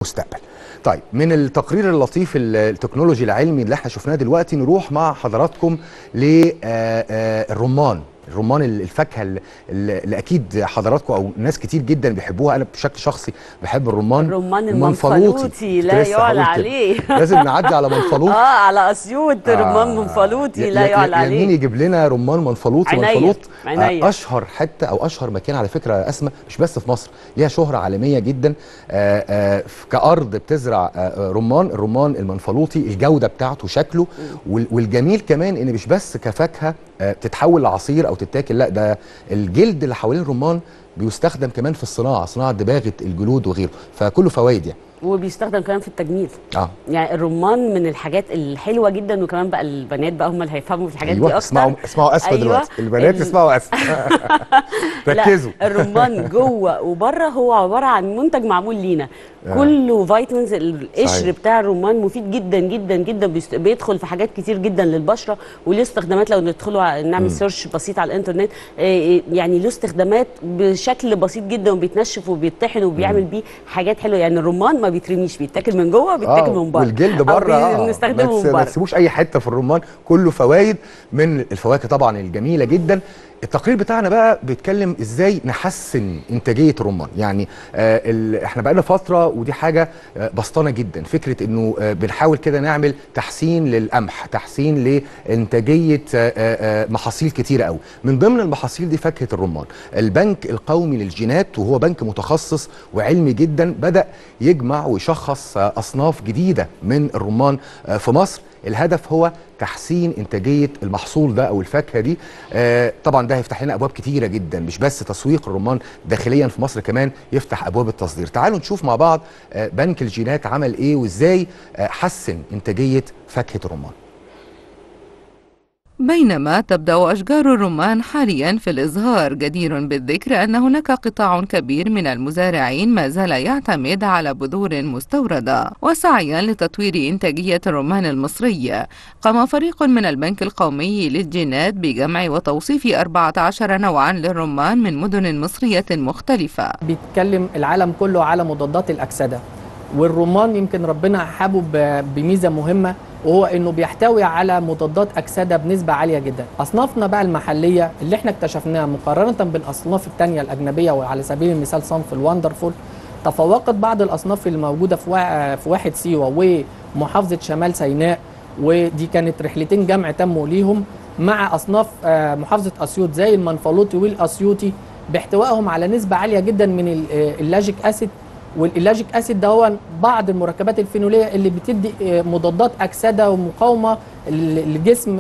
المستقبل طيب من التقرير اللطيف التكنولوجي العلمي اللي احنا شفناه دلوقتي نروح مع حضراتكم للرمان الرمان الفاكهه اللي, اللي اكيد حضراتكم او ناس كتير جدا بيحبوها انا بشكل شخصي بحب الرمان الرمان المنفلوطي لا يعلى عليه لازم نعدي على منفلوط اه على اسيوط آه رمان منفلوطي لا يعلى عليه مين يجيب لنا رمان منفلوطي عينيا. منفلوط عينيا. آه اشهر حته او اشهر مكان على فكره اسمى مش بس في مصر ليها شهره عالميه جدا آه آه كارض بتزرع آه رمان الرمان المنفلوطي الجوده بتاعته شكله وال- والجميل كمان ان مش بس كفاكهه آه تتحول لعصير او تتاكل لا ده الجلد اللي حوالين الرمان بيستخدم كمان في الصناعه صناعه دباغه الجلود وغيره فكله فوائد يعني وبيستخدم كمان في التجميل اه يعني الرمان من الحاجات الحلوه جدا وكمان بقى البنات بقى هم اللي هيفهموا في الحاجات دي ايوه اكتر اسمعوا اسمعوا اسفه أيوة. دلوقتي البنات ال- اسمعوا اسفه ركزوا لا الرمان جوه وبره هو عباره عن منتج معمول لينا آه. كله فيتامينز القشر صحيح. بتاع الرمان مفيد جدا جدا جدا بيست- بيدخل في حاجات كتير جدا للبشره وليه استخدامات لو ندخلوا ع- نعمل سيرش بسيط على الانترنت آه، يعني له استخدامات بشكل بسيط جدا وبيتنشف وبيطحن وبيعمل بيه حاجات حلوه يعني الرمان ما بيترميش بيتاكل من جوه بيتاكل من بره والجلد أو بره آه. بنستخدمه ما تس- من ما بره تسيبوش اي حته في الرمان كله فوائد من الفواكه طبعا الجميله جدا التقرير بتاعنا بقى بيتكلم ازاي نحسن انتاجيه الرمان يعني آه ال- احنا بقالنا فتره ودي حاجه آه بسطانه جدا فكره انه آه بنحاول كده نعمل تحسين للقمح تحسين لانتاجيه آه آه محاصيل كتيره قوي من ضمن المحاصيل دي فاكهه الرمان البنك القومي للجينات وهو بنك متخصص وعلمي جدا بدا يجمع ويشخص آه اصناف جديده من الرمان آه في مصر الهدف هو تحسين انتاجيه المحصول ده او الفاكهه دي آه طبعا ده هيفتح لنا ابواب كتيره جدا مش بس تسويق الرمان داخليا في مصر كمان يفتح ابواب التصدير تعالوا نشوف مع بعض آه بنك الجينات عمل ايه وازاي آه حسن انتاجيه فاكهه الرمان بينما تبدأ أشجار الرمان حاليا في الإزهار جدير بالذكر أن هناك قطاع كبير من المزارعين ما زال يعتمد على بذور مستوردة وسعيا لتطوير إنتاجية الرمان المصري قام فريق من البنك القومي للجينات بجمع وتوصيف 14 نوعا للرمان من مدن مصرية مختلفة بيتكلم العالم كله على مضادات الأكسدة والرمان يمكن ربنا حابه ب- بميزة مهمة وهو انه بيحتوي على مضادات اكسده بنسبه عاليه جدا اصنافنا بقى المحليه اللي احنا اكتشفناها مقارنه بالاصناف التانية الاجنبيه وعلى سبيل المثال صنف الواندرفول تفوقت بعض الاصناف اللي موجوده في وا- في واحد سيوه ومحافظه شمال سيناء ودي كانت رحلتين جمع تموا ليهم مع اصناف آه، محافظه اسيوط زي المنفلوطي والاسيوطي باحتوائهم على نسبه عاليه جدا من ال- آه، اللاجيك اسيد والإلاجيك أسيد ده هو بعض المركبات الفينولية اللي بتدي آه، مضادات أكسدة ومقاومة للجسم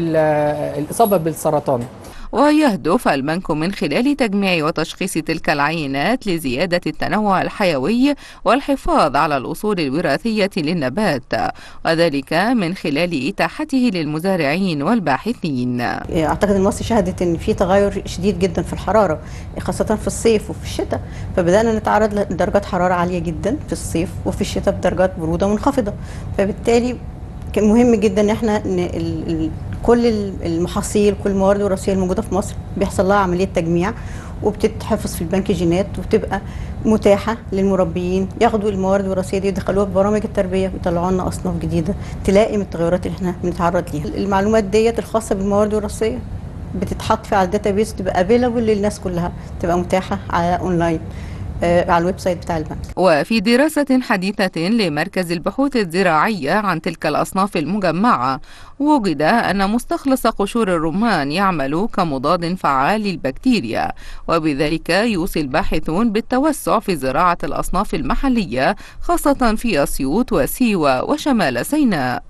للإصابة بالسرطان ويهدف البنك من خلال تجميع وتشخيص تلك العينات لزيادة التنوع الحيوي والحفاظ على الأصول الوراثية للنبات وذلك من خلال إتاحته للمزارعين والباحثين اعتقد ان مصر شهدت ان في تغير شديد جدا في الحراره خاصه في الصيف وفي الشتاء فبدانا نتعرض لدرجات حراره عاليه جدا في الصيف وفي الشتاء بدرجات بروده منخفضه فبالتالي كان مهم جدا ان احنا ن- ال- ال- كل ال- المحاصيل كل الموارد الوراثيه الموجوده في مصر بيحصل لها عمليه تجميع وبتتحفظ في البنك جينات وبتبقى متاحه للمربيين ياخدوا الموارد الوراثيه دي ويدخلوها في برامج التربيه ويطلعوا لنا اصناف جديده تلائم التغيرات اللي احنا بنتعرض ليها المعلومات ديت الخاصه بالموارد الوراثيه بتتحط في على الداتابيس تبقى افيلابل للناس كلها تبقى متاحه على اونلاين آه، على الويب سايت بتاع البنك وفي دراسة حديثة لمركز البحوث الزراعية عن تلك الأصناف المجمعة وجد أن مستخلص قشور الرمان يعمل كمضاد فعال للبكتيريا وبذلك يوصي الباحثون بالتوسع في زراعة الأصناف المحلية خاصة في أسيوط وسيوة وشمال سيناء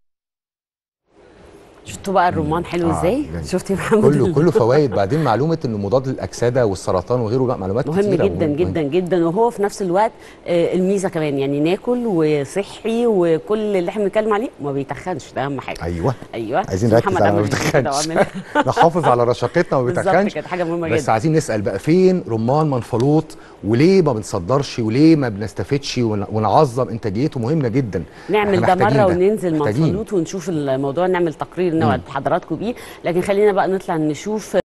شفتوا بقى الرمان حلو آه، ازاي يعني شفتي يا محمد كله كله فوائد بعدين معلومه انه مضاد للاكسده والسرطان وغيره لا معلومات مهم كتيره جدا جدا جدا وهو في نفس الوقت آه، الميزه كمان يعني ناكل وصحي وكل اللي احنا بنتكلم عليه ما بيتخنش ده اهم حاجه ايوه ايوه عايزين نركز محمد على ما عمل كده بيتخنش وعمل- نحافظ على رشاقتنا وما بالظبط بيتخنش كانت حاجه مهمه بس جدا عايزين نسال بقى فين رمان منفلوط وليه ما بنصدرش وليه ما بنستفدش ون- ونعظم انتاجيته مهمه جدا نعمل إحنا ده محتاجين مره وننزل محتاجين. منفلوط ونشوف الموضوع نعمل تقرير نوعد حضراتكم بيه لكن خلينا بقى نطلع نشوف